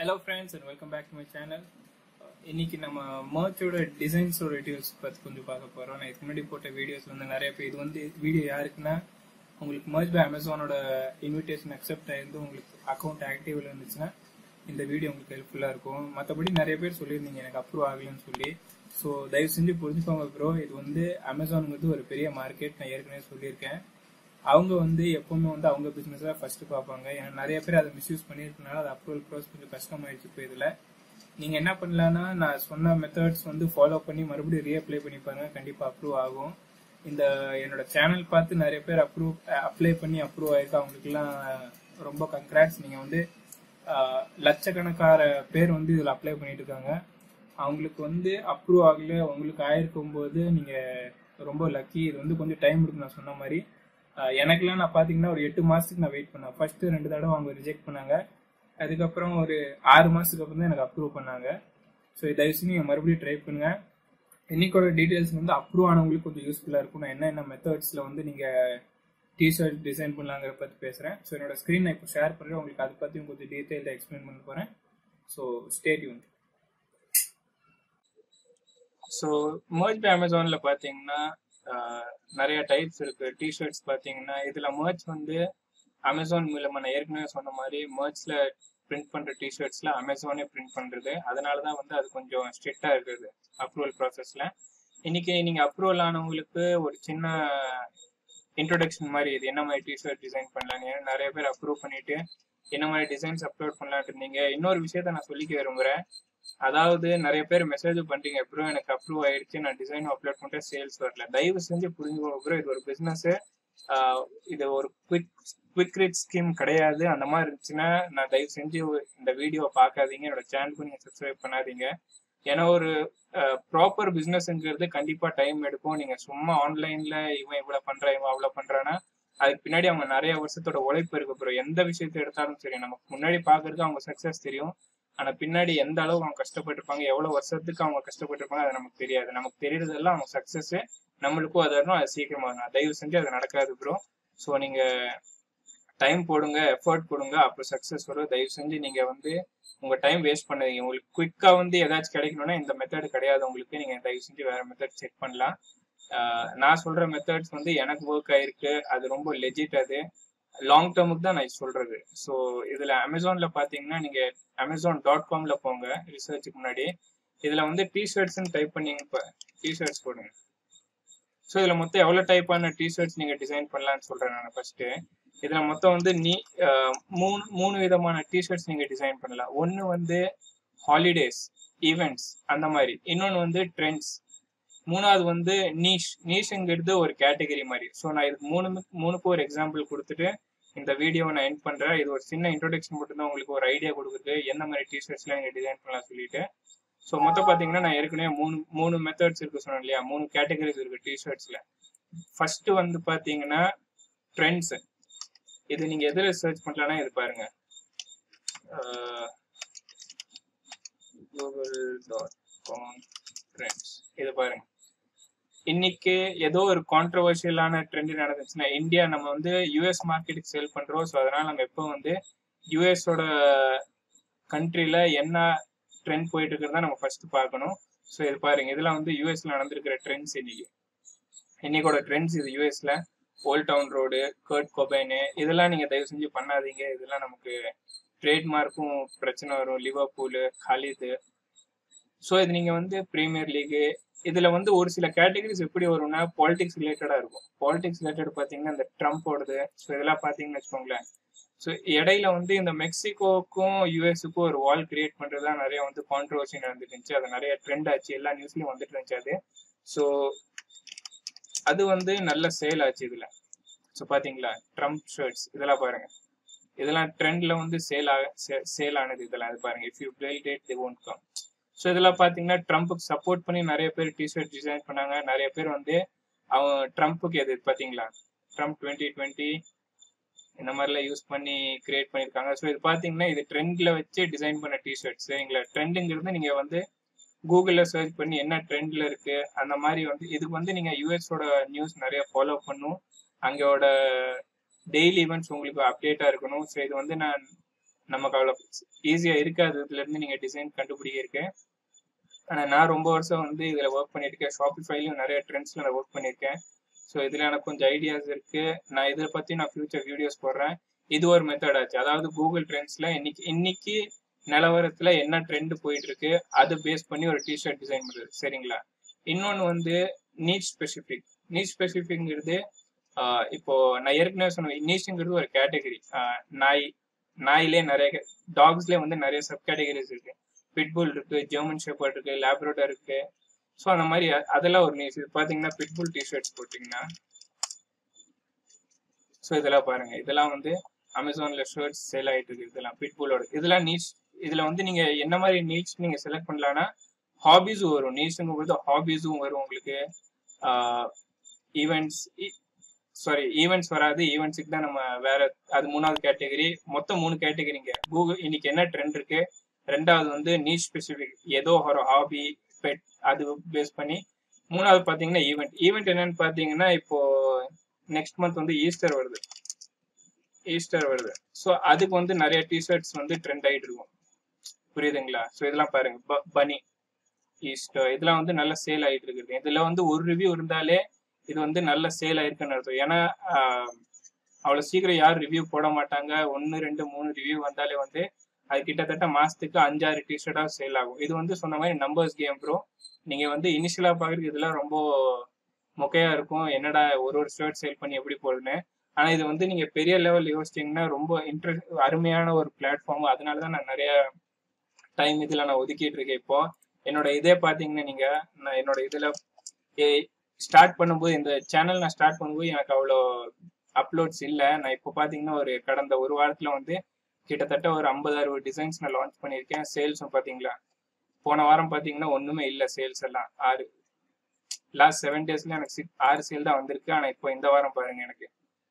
hello friends and welcome back to my channel இன்னைக்கு நம்ம மர்ச்சோட டிசைன்ஸோட details பற்றி கொஞ்சம் பார்க்க போகிறோம் நான் இதுக்கு முன்னாடி போட்ட வீடியோஸ் வந்து நிறைய பேர் இது வந்து வீடியோ யாருக்குன்னா உங்களுக்கு மர்ச் பை அமேசானோட இன்விடேஷன் அக்செப்ட் ஆயிருந்து உங்களுக்கு அக்கௌண்ட் ஆக்டிவ்ல இருந்துச்சுன்னா இந்த வீடியோ உங்களுக்கு ஹெல்ப்ஃபுல்லாக இருக்கும் மற்றபடி நிறைய பேர் சொல்லியிருந்தீங்க எனக்கு அப்ரூவ் ஆகலைன்னு சொல்லி ஸோ தயவு செஞ்சு புரிஞ்சுக்கோங்க ப்ரோ இது வந்து அமேசானுங்கிறது ஒரு பெரிய மார்க்கெட் நான் ஏற்கனவே சொல்லியிருக்கேன் அவங்க வந்து எப்பவுமே வந்து அவங்க பிசினஸ் தான் ஃபர்ஸ்ட் பார்ப்பாங்க ஏன்னா நிறைய பேர் அதை மிஸ்யூஸ் பண்ணியிருக்கனால அது அப்ரூவல் ப்ரோஸ் கொஞ்சம் கஷ்டமாயிடுச்சு இப்போ இதுல நீங்க என்ன பண்ணலாம்னா நான் சொன்ன மெத்தட்ஸ் வந்து ஃபாலோ பண்ணி மறுபடியும் ரீஅப்ளை பண்ணி பாருங்க கண்டிப்பா அப்ரூவ் ஆகும் இந்த என்னோட சேனல் பார்த்து நிறைய பேர் அப்ரூவ் அப்ளை பண்ணி அப்ரூவ் ஆயிருக்கு அவங்களுக்குலாம் ரொம்ப கங்க்ராட்ஸ் நீங்க வந்து ஆஹ், லட்சக்கணக்கான பேர் வந்து இதுல அப்ளை பண்ணிட்டு இருக்காங்க அவங்களுக்கு வந்து அப்ரூவ் ஆகல உங்களுக்கு ஆயிருக்கும் போது நீங்க ரொம்ப லக்கி இது வந்து கொஞ்சம் டைம் எடுக்கும் நான் சொன்ன மாதிரி ஆஹ் எனக்கெல்லாம் நான் பாத்தீங்கன்னா ஒரு எட்டு மாசத்துக்கு நான் வெயிட் பண்ணேன் ஃபர்ஸ்ட் ரெண்டு தடவை அவங்க ரிஜெக்ட் பண்ணாங்க அதுக்கப்புறம் ஒரு ஆறு மாசத்துக்கு அப்புறம் தான் எனக்கு அப்ரூவ் பண்ணாங்க ஸோ தயவு செஞ்சு நீங்க மறுபடியும் ட்ரை பண்ணுங்க இன்னைக்கோட டீடைல்ஸ் வந்து அப்ரூவ் ஆனவங்களுக்கு கொஞ்சம் யூஸ்ஃபுல்லா இருக்கும் நான் என்னென்ன மெத்தட்ஸ்ல வந்து நீங்க டிஷர்ட் டிசைன் பண்ணலாங்கிற பத்தி பேசுறேன் ஸோ என்னோட ஸ்கிரீன் நான் இப்போ ஷேர் பண்றேன் உங்களுக்கு அதை பத்தியும் கொஞ்சம் டீட்டெயில்டாக எக்ஸ்பிளைன் பண்ண போறேன் so stay tuned so merch by அமேசான்ல பாத்தீங்கன்னா ஆஹ், நிறைய டைப்ஸ் இருக்கு டிஷர்ட்ஸ் பாத்தீங்கன்னா இதுல மர்ச் வந்து அமேசான் மூலமா நான் ஏற்கனவே சொன்ன மாதிரி மர்ச்ல பிரிண்ட் பண்ற டிஷர்ட்ஸ்ல அமேசானே பிரிண்ட் பண்றது அதனாலதான் வந்து அது கொஞ்சம் ஸ்ட்ரிக்டா இருக்குது அப்ரூவல் ப்ராசஸ்ல இன்னைக்கு நீங்க அப்ரூவல் ஆனவங்களுக்கு ஒரு சின்ன இன்ட்ரோடக்ஷன் மாதிரி இது என்ன மாதிரி டிஷர்ட் டிசைன் பண்ணலாம் ஏன்னா நிறைய பேர் அப்ரூவ் பண்ணிட்டு என்ன மாதிரி டிசைன்ஸ் அப்லோட் பண்ணலாம்னு இருந்தீங்க இன்னொரு விஷயத்த நான் சொல்லிக்க விரும்புறேன் அதாவது நிறைய பேர் மெசேஜ் பண்றீங்க ப்ரோ எனக்கு அப்ரூவ் ஆயிடுச்சு நான் டிசைன் அப்லோட் பண்ணிட்டேன் சேல்ஸ் வரல தயவு செஞ்சு புரிஞ்சுக்கோங்க ப்ரோ இது ஒரு பிசினஸ் இது ஒரு குவிக் குவிக் ரிச் ஸ்கீம் கிடையாது அந்த மாதிரி இருந்துச்சுன்னா நான் தயவு செஞ்சு இந்த வீடியோ பார்க்காதீங்க என்னோட சேனலுக்கு நீங்க சப்ஸ்கிரைப் பண்ணாதீங்க ஏன்னா ஒரு ப்ராப்பர் பிசினஸ்ங்கிறது கண்டிப்பா டைம் எடுக்கும் நீங்க சும்மா ஆன்லைன்ல இவன் இவ்வளவு பண்றான் இவன் அவ்வளவு பண்றான்னா அதுக்கு பின்னாடி அவங்க நிறைய வருஷத்தோட உழைப்பு இருக்கு ப்ரோ எந்த விஷயத்தை எடுத்தாலும் சரி நமக்கு முன்னாடி பாக்குறதுக்கு அவங்க சக்சஸ் தெரியும் ஆனா பின்னாடி எந்த அளவு அவங்க கஷ்டப்பட்டிருப்பாங்க எவ்வளவு வருஷத்துக்கு அவங்க கஷ்டப்பட்டிருப்பாங்க அது நமக்கு தெரியாது நமக்கு தெரியறதெல்லாம் அவங்க சக்சஸ் நம்மளுக்கும் அது வரணும் அது சீக்கிரமா வரணும் தயவு செஞ்சு அது நடக்காது ப்ரோ ஸோ நீங்க டைம் போடுங்க எஃபர்ட் போடுங்க அப்போ சக்சஸ் வரும் தயவு செஞ்சு நீங்க வந்து உங்க டைம் வேஸ்ட் பண்ணாதீங்க உங்களுக்கு குயிக்கா வந்து ஏதாச்சும் கிடைக்கணும்னா இந்த மெத்தட் கிடையாது உங்களுக்கு நீங்க தயவு செஞ்சு வேற மெத்தட் செக் பண்ணலாம் ஆஹ் நான் சொல்ற மெத்தட்ஸ் வந்து எனக்கு ஒர்க் ஆயிருக்கு அது ரொம்ப லெஜிட் அது லாங் டேர்முக்கு தான் நான் சொல்றது ஸோ இதுல அமேசான்ல பாத்தீங்கன்னா நீங்க அமேசான் டாட் காம்ல போங்க ரிசர்ச்சுக்கு முன்னாடி இதுல வந்து டிஷர்ட்ஸ்னு டைப் பண்ணீங்க இப்போ டிஷர்ட்ஸ் போடுங்க ஸோ இதுல மொத்தம் எவ்வளவு டைப்பான டிஷர்ட்ஸ் நீங்க டிசைன் பண்ணலாம்னு சொல்றேன் நான் ஃபர்ஸ்ட் இதுல மொத்தம் வந்து நீ ஆஹ் மூணு மூணு விதமான டிஷர்ட்ஸ் நீங்க டிசைன் பண்ணலாம் ஒன்னு வந்து ஹாலிடேஸ் ஈவெண்ட்ஸ் அந்த மாதிரி இன்னொன்னு வந்து ட்ரெண்ட்ஸ் மூணாவது வந்து நீஷ் நீஷுங்கிறது ஒரு கேட்டகரி மாதிரி ஸோ நான் இதுக்கு மூணு மூணுக்கு ஒரு எக்ஸாம்பிள் கொடுத்துட்டு இந்த வீடியோவை நான் எண்ட் பண்றேன் இது ஒரு சின்ன இன்ட்ரோடக்ஷன் மட்டும் தான் உங்களுக்கு ஒரு ஐடியா கொடுக்குது என்ன மாதிரி டிஷர்ட்ஸ்லாம் நீங்க டிசைன் பண்ணலாம் சொல்லிட்டு ஸோ மொத்தம் பார்த்தீங்கன்னா நான் ஏற்கனவே மூணு மூணு மெத்தட்ஸ் இருக்கு சொன்னேன் இல்லையா மூணு கேட்டகரிஸ் இருக்கு டிஷர்ட்ஸ்ல ஃபர்ஸ்ட் வந்து பாத்தீங்கன்னா ட்ரெண்ட்ஸ் இது நீங்க எதுல சர்ச் பண்ணலாம்னா இது பாருங்க கூகுள் டாட் காம் ட்ரெண்ட்ஸ் இது பாருங்க இன்னைக்கு ஏதோ ஒரு கான்ட்ரவர்ஷியலான ட்ரெண்ட் நடந்துச்சுன்னா இந்தியா நம்ம வந்து யூஎஸ் மார்க்கெட்டுக்கு சேல் பண்றோம் ஸோ அதனால நம்ம எப்போ வந்து யூஎஸோட கண்ட்ரில என்ன ட்ரெண்ட் போயிட்டு இருக்கிறதா நம்ம ஃபர்ஸ்ட் பார்க்கணும் ஸோ இது பாருங்க இதெல்லாம் வந்து யூஎஸ்ல நடந்திருக்கிற ட்ரெண்ட்ஸ் இன்னைக்கு இன்னைக்கோட ட்ரெண்ட்ஸ் இது யூஎஸ்ல old town road Kurt Cobain இதெல்லாம் நீங்க தயவு செஞ்சு பண்ணாதீங்க இதெல்லாம் நமக்கு ட்ரேட்மார்க்கும் பிரச்சனை வரும் லிவர்பூலு ஹாலிது ஸோ இது நீங்க வந்து பிரீமியர் லீகு இதுல வந்து ஒரு சில கேட்டகரிஸ் எப்படி வரும்னா பாலிடிக்ஸ் ரிலேட்டடா இருக்கும் பாலிடிக்ஸ் ரிலேட்டட் பாத்தீங்கன்னா இந்த ட்ரம்ப்போடது ஸோ இதெல்லாம் பாத்தீங்கன்னு வச்சுக்கோங்களேன் ஸோ இடையில வந்து இந்த மெக்சிகோக்கும் யூஎஸ்க்கும் ஒரு வால் கிரியேட் பண்றதா நிறைய வந்து கான்ட்ரவர்சி நடந்துட்டு இருந்துச்சு அது நிறைய ட்ரெண்ட் ஆச்சு எல்லா நியூஸ்லயும் வந்துட்டு இருந்துச்சு அது ஸோ அது வந்து நல்ல சேல் ஆச்சு இதுல ஸோ பாத்தீங்களா ட்ரம்ப் ஷர்ட்ஸ் இதெல்லாம் பாருங்க இதெல்லாம் ட்ரெண்ட்ல வந்து சேல் ஆக சேல் ஆனது இதெல்லாம் இது பாருங்க இஃப் யூ பிளேல் date the won't come so இதெல்லாம் பாத்தீங்கன்னா ட்ரம்ப்புக்கு சப்போர்ட் பண்ணி நிறைய பேர் டிஷர்ட் டிசைன் பண்ணாங்க நிறைய பேர் வந்து அவன் ட்ரம்ப்புக்கு எது பாத்தீங்களா ட்ரம்ப் டுவெண்ட்டி டுவெண்ட்டி இந்த மாதிரிலாம் யூஸ் பண்ணி கிரியேட் பண்ணியிருக்காங்க ஸோ இது பாத்தீங்கன்னா இது ட்ரெண்ட்ல வச்சு டிசைன் பண்ண டிஷர்ட்ஸ் சரிங்களா ட்ரெண்டுங்கிறது நீங்க வந்து கூகுளில் சர்ச் பண்ணி என்ன ட்ரெண்ட்ல இருக்கு அந்த மாதிரி வந்து இதுக்கு வந்து நீங்க யூஎஸோட நியூஸ் நிறைய ஃபாலோ பண்ணும் அங்கோட டெய்லி ஈவெண்ட்ஸ் உங்களுக்கு அப்டேட்டா இருக்கணும் ஸோ இது வந்து நான் நமக்கு அவ்வளோ ஈஸியா இருக்காது இதுல இருந்து நீங்க டிசைன் கண்டுபிடிக்க இருக்கு ஆனா நான் ரொம்ப வருஷம் வந்து இதுல ஒர்க் பண்ணியிருக்கேன் ஷாப்பிஃபைலையும் நிறைய ட்ரெண்ட்ஸ்ல நான் ஒர்க் பண்ணியிருக்கேன் ஸோ இதுல எனக்கு கொஞ்சம் ஐடியாஸ் இருக்கு நான் இதை பத்தி நான் ஃபியூச்சர் வீடியோஸ் போடுறேன் இது ஒரு மெத்தட் ஆச்சு அதாவது கூகுள் ட்ரெண்ட்ஸ்ல இன்னைக்கு இன்னைக்கு நிலவரத்துல என்ன ட்ரெண்ட் போயிட்டு இருக்கு அதை பேஸ் பண்ணி ஒரு டிஷர்ட் டிசைன் பண்றது சரிங்களா இன்னொன்னு வந்து நீட் ஸ்பெசிஃபிக் நீட் ஸ்பெசிஃபிக்ங்கிறது இப்போ நான் ஏற்கனவே சொன்ன நீச்சுங்கிறது ஒரு கேட்டகரி நாய் நாயிலே நிறைய டாக்ஸ்லேயே வந்து நிறைய சப் கேட்டகரிஸ் இருக்கு பிட்புல் இருக்கு ஜெர்மன் ஷெப்பர்ட் இருக்கு லேப்ரோட்டர் இருக்கு ஸோ அந்த மாதிரி அதெல்லாம் ஒரு நீஸ் இது பார்த்தீங்கன்னா பிட்புல் டிஷர்ட்ஸ் போட்டிங்கன்னா ஸோ இதெல்லாம் பாருங்க இதெல்லாம் வந்து அமேசான்ல ஷர்ட்ஸ் சேல் ஆயிட்டு இருக்கு இதெல்லாம் பிட்புலோட இதெல்லாம் நீச் இதுல வந்து நீங்க என்ன மாதிரி நீச் நீங்க செலக்ட் பண்ணலாம்னா ஹாபிஸும் வரும் நீச்சுங்கும் போது ஹாபிஸும் வரும் உங்களுக்கு ஈவெண்ட்ஸ் சாரி ஈவெண்ட்ஸ் வராது ஈவெண்ட்ஸுக்கு தான் நம்ம வேற அது மூணாவது கேட்டகரி மொத்தம் மூணு கேட்டகரிங்க கூகுள் இன்னைக்கு என்ன ட்ரெண்ட் இருக்கு ரெண்டாவது வந்து நீச் ஸ்பெசிஃபிக் ஏதோ ஒரு ஹாபி பெட் அது பேஸ் பண்ணி மூணாவது பாத்தீங்கன்னா ஈவெண்ட் ஈவெண்ட் என்னன்னு பாத்தீங்கன்னா இப்போ நெக்ஸ்ட் மந்த் வந்து ஈஸ்டர் வருது ஈஸ்டர் வருது ஸோ அதுக்கு வந்து நிறைய டிஷர்ட்ஸ் வந்து ட்ரெண்ட் ஆகிட்டு இருக்கும் புரியுதுங்களா ஸோ இதெல்லாம் பாருங்க பனி ஈஸ்டர் இதெல்லாம் வந்து நல்ல சேல் ஆகிட்டு இருக்குது இதுல வந்து ஒரு ரிவ்யூ இருந்தாலே இது வந்து நல்ல சேல் ஆயிருக்குன்னு அர்த்தம் ஏன்னா அவ்வளோ சீக்கிரம் யாரும் ரிவ்யூ போட மாட்டாங்க ஒன்று ரெண்டு மூணு ரிவ்யூ வந்தாலே வந்து அது கிட்டத்தட்ட மாசத்துக்கு அஞ்சாறு டிஷர்ட்டா சேல் ஆகும் இது வந்து சொன்ன மாதிரி நம்பர்ஸ் கேம் ப்ரோ நீங்க வந்து இனிஷியலா பாக்குறதுக்கு இதெல்லாம் ரொம்ப மொக்கையா இருக்கும் என்னடா ஒரு ஒரு ஷர்ட் சேல் பண்ணி எப்படி போகுதுன்னு ஆனா இது வந்து நீங்க பெரிய லெவல் யோசிச்சீங்கன்னா ரொம்ப இன்ட்ரெஸ்ட் அருமையான ஒரு பிளாட்ஃபார்ம் அதனாலதான் நான் நிறைய டைம் இதுல நான் ஒதுக்கிட்டு இருக்கேன் இப்போ என்னோட இதே பாத்தீங்கன்னா நீங்க நான் என்னோட இதுல ஸ்டார்ட் பண்ணும்போது இந்த சேனல் நான் ஸ்டார்ட் பண்ணும்போது எனக்கு அவ்வளோ அப்லோட்ஸ் இல்லை நான் இப்போ பாத்தீங்கன்னா ஒரு கடந்த ஒரு வாரத்துல வந்து கிட்டத்தட்ட ஒரு ஐம்பது அறுபது டிசைன்ஸ் நான் லான்ச் பண்ணியிருக்கேன் சேல்ஸும் பாத்தீங்களா போன வாரம் பாத்தீங்கன்னா ஒண்ணுமே இல்லை சேல்ஸ் எல்லாம் ஆறு லாஸ்ட் செவன் டேஸ்ல எனக்கு சிக்ஸ் ஆறு சேல் தான் வந்திருக்கு ஆனா இப்போ இந்த வாரம் பாருங்க எனக்கு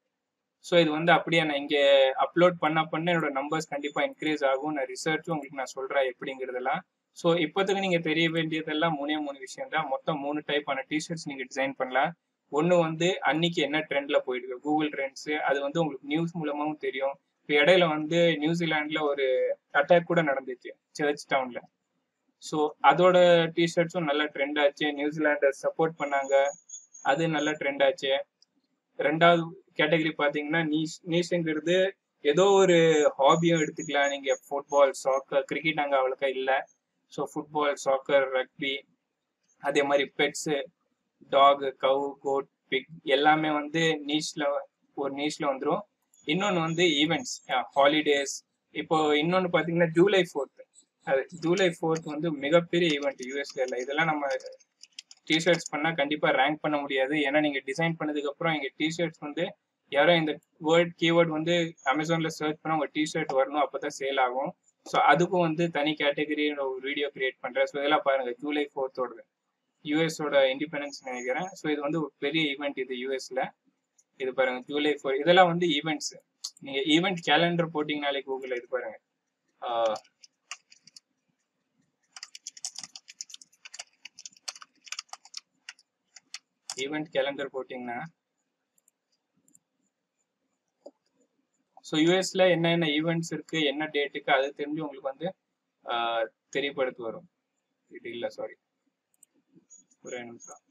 ஸோ இது வந்து அப்படியே நான் இங்கே அப்லோட் பண்ண பண்ண என்னோட நம்பர்ஸ் கண்டிப்பாக இன்க்ரீஸ் ஆகும் நான் ரிசர்ச்சும் உங்களுக்கு நான் சொல்கிறேன் எப்படிங்கிறதெல்லாம் ஸோ இப்போதுக்கு நீங்கள் தெரிய வேண்டியதெல்லாம் மூணே மூணு விஷயம் தான் மொத்தம் மூணு டைப்பான டிஷர்ட்ஸ் நீங்கள் டிசைன் பண்ணலாம் ஒன்று வந்து அன்னைக்கு என்ன ட்ரெண்ட்ல போயிட்டு கூகுள் ட்ரெண்ட்ஸ் அது வந்து உங்களுக்கு நியூஸ் மூலமாகவும் தெரியும் இப்போ இடையில வந்து நியூசிலாண்டில் ஒரு அட்டாக் கூட நடந்துச்சு சர்ச் டவுனில் ஸோ அதோட டிஷர்ட்ஸும் நல்ல ட்ரெண்ட் ஆச்சு நியூசிலாண்டை சப்போர்ட் பண்ணாங்க அது நல்ல ட்ரெண்ட் ஆச்சு ரெண்டாவது கேட்டகரி பாத்தீங்கன்னா நீஸ் நீஸுங்கிறது ஏதோ ஒரு ஹாபியும் எடுத்துக்கலாம் நீங்க ஃபுட்பால் சாக்கர் கிரிக்கெட் அங்கே அவ்வளோக்கா இல்லை ஸோ ஃபுட்பால் சாக்கர் ரக்பி அதே மாதிரி pets dog cow goat pig எல்லாமே வந்து நீச்ல ஒரு நீச்ல வந்துடும் இன்னொன்று வந்து ஈவெண்ட்ஸ் ஹாலிடேஸ் இப்போ இன்னொன்று பார்த்தீங்கன்னா ஜூலை ஃபோர்த் அது ஜூலை ஃபோர்த் வந்து மிகப்பெரிய ஈவெண்ட் யூஎஸ்ல இல்லை இதெல்லாம் நம்ம டிஷர்ட்ஸ் பண்ணால் கண்டிப்பாக ரேங்க் பண்ண முடியாது ஏன்னா நீங்கள் டிசைன் பண்ணதுக்கப்புறம் எங்கள் டிஷர்ட்ஸ் வந்து யாரோ இந்த வேர்ட் கீவேர்ட் வந்து அமேசானில் சர்ச் பண்ணால் உங்கள் டிஷர்ட் வரணும் அப்போ தான் சேல் ஆகும் ஸோ அதுக்கும் வந்து தனி கேட்டகரி ஒரு வீடியோ கிரியேட் பண்ணுறேன் ஸோ இதெல்லாம் பாருங்கள் ஜூலை ஃபோர்த்தோடது யூஎஸோட இண்டிபெண்டன்ஸ் நினைக்கிறேன் ஸோ இது வந்து ஒரு பெரிய ஈவெண்ட் இது யூஎஸ்ல இது பாருங்க ஜூலை ஃபோர் இதெல்லாம் வந்து ஈவெண்ட்ஸ் நீங்கள் ஈவெண்ட் கேலண்டர் போட்டிங்கனாலே கூகுளில் இது பாருங்க ஈவெண்ட் கேலண்டர் போட்டிங்கன்னா ஸோ யூஎஸ்ல என்னென்ன ஈவெண்ட்ஸ் இருக்கு என்ன டேட்டுக்கு அது தெரிஞ்சு உங்களுக்கு வந்து தெரியப்படுத்தி வரும் இது இல்லை சாரி ஒரே நிமிஷம்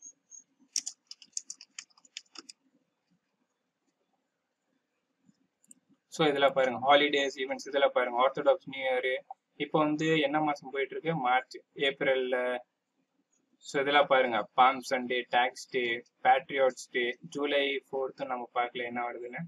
ஸோ இதில் பாருங்க ஹாலிடேஸ் ஈவெண்ட்ஸ் இதில் பாருங்க ஆர்த்தடாக்ஸ் நியூ இயர் இப்போ வந்து என்ன மாதம் போயிட்டு இருக்கு மார்ச் ஏப்ரல்ல ஸோ இதெல்லாம் பாருங்க palm Sunday dogs day patriots day July fourth நம்ம பார்க்கல என்ன வருதுன்னு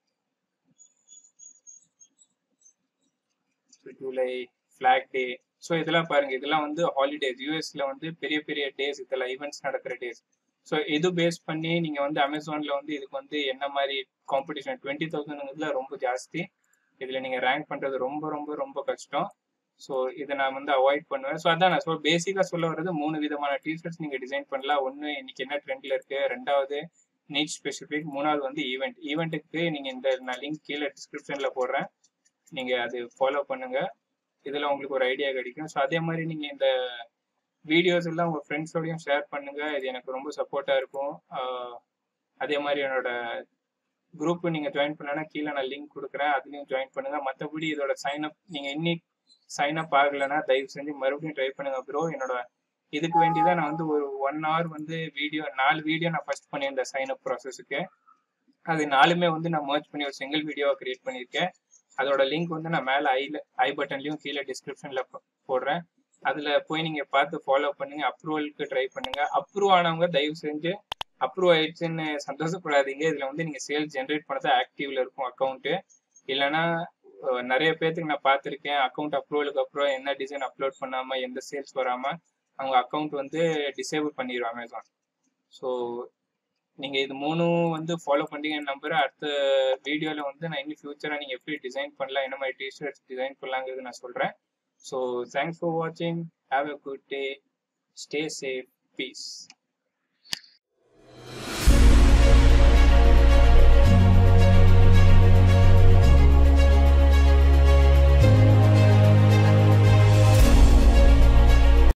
ஜூலை ஃபிளாக் டே ஸோ இதெல்லாம் பாருங்க இதெல்லாம் வந்து ஹாலிடேஸ் யூஎஸ்ல வந்து பெரிய பெரிய டேஸ் இதெல்லாம் ஈவெண்ட்ஸ் நடக்கிற டேஸ் ஸோ இது பேஸ் பண்ணி நீங்க வந்து அமேசான்ல வந்து இதுக்கு வந்து என்ன மாதிரி காம்படிஷன் டுவெண்ட்டி தௌசண்ட்ங்கிறதுல ரொம்ப ஜாஸ்தி இதுல நீங்க ரேங்க் பண்றது ரொம்ப ரொம்ப ரொம்ப கஷ்டம் ஸோ இதை நான் வந்து அவாய்ட் பண்ணுவேன் ஸோ அதான் நான் சொல் பேசிக்காக சொல்ல வர்றது மூணு விதமான டிஷர்ட்ஸ் நீங்கள் டிசைன் பண்ணலாம் ஒன்று இன்னைக்கு என்ன ட்ரெண்டில் இருக்கு ரெண்டாவது நீட் ஸ்பெசிஃபிக் மூணாவது வந்து ஈவெண்ட் ஈவெண்ட்டுக்கு நீங்கள் இந்த நான் லிங்க் கீழே டிஸ்கிரிப்ஷனில் போடுறேன் நீங்கள் அது ஃபாலோ பண்ணுங்க இதில் உங்களுக்கு ஒரு ஐடியா கிடைக்கும் ஸோ அதே மாதிரி நீங்கள் இந்த வீடியோஸ் எல்லாம் உங்கள் ஃப்ரெண்ட்ஸோடையும் ஷேர் பண்ணுங்க இது எனக்கு ரொம்ப சப்போர்ட்டாக இருக்கும் அதே மாதிரி என்னோட குரூப் நீங்க ஜாயின் பண்ணனா கீழே நான் லிங்க் கொடுக்குறேன் அதுலயும் ஜாயின் பண்ணுங்க மற்றபடி இதோட சைன் அப் நீங்க இன்னி சைன் அப் ஆகலைன்னா தயவு செஞ்சு மறுபடியும் ட்ரை பண்ணுங்க ப்ரோ என்னோட இதுக்கு வேண்டிதான் நான் வந்து ஒரு ஒன் ஹவர் வந்து வீடியோ நாலு வீடியோ நான் ஃபர்ஸ்ட் பண்ணியிருந்தேன் சைன் அப் ப்ராசஸுக்கு அது நாலுமே வந்து நான் மர்ச் பண்ணி ஒரு சிங்கிள் வீடியோவை கிரியேட் பண்ணியிருக்கேன் அதோட லிங்க் வந்து நான் மேலே ஐல ஐ பட்டன்லையும் கீழே டிஸ்கிரிப்ஷனில் போடுறேன் அதில் போய் நீங்கள் பார்த்து ஃபாலோ பண்ணுங்க அப்ரூவலுக்கு ட்ரை பண்ணுங்க அப்ரூவ் ஆனவங்க தயவு செஞ்சு அப்ரூவ் ஆயிடுச்சுன்னு சந்தோஷப்படாதீங்க இதில் வந்து நீங்கள் சேல்ஸ் ஜென்ரேட் பண்ணது ஆக்டிவ்ல இருக்கும் அக்கௌண்ட்டு இல்லைன்னா அஹ், நிறைய பேர்த்துக்கு நான் பார்த்துருக்கேன் அக்கௌண்ட் அப்ரூவலுக்கு அப்புறம் என்ன டிசைன் அப்லோட் பண்ணாமல் எந்த சேல்ஸ் வராமல் அவங்க அக்கௌண்ட் வந்து டிசேபிள் பண்ணிடுவாங்க அமேசான் ஸோ நீங்கள் இது மூணும் வந்து ஃபாலோ பண்ணீங்கன்னு நம்புறேன் அடுத்த வீடியோவில் வந்து நான் இன்னும் ஃபியூச்சராக நீங்கள் எப்படி டிசைன் பண்ணலாம் என்ன மாதிரி டிஷர்ட்ஸ் டிசைன் பண்ணலாங்கிறது நான் சொல்கிறேன் ஸோ தேங்க்ஸ் ஃபார் வாட்சிங் have a good day stay safe piece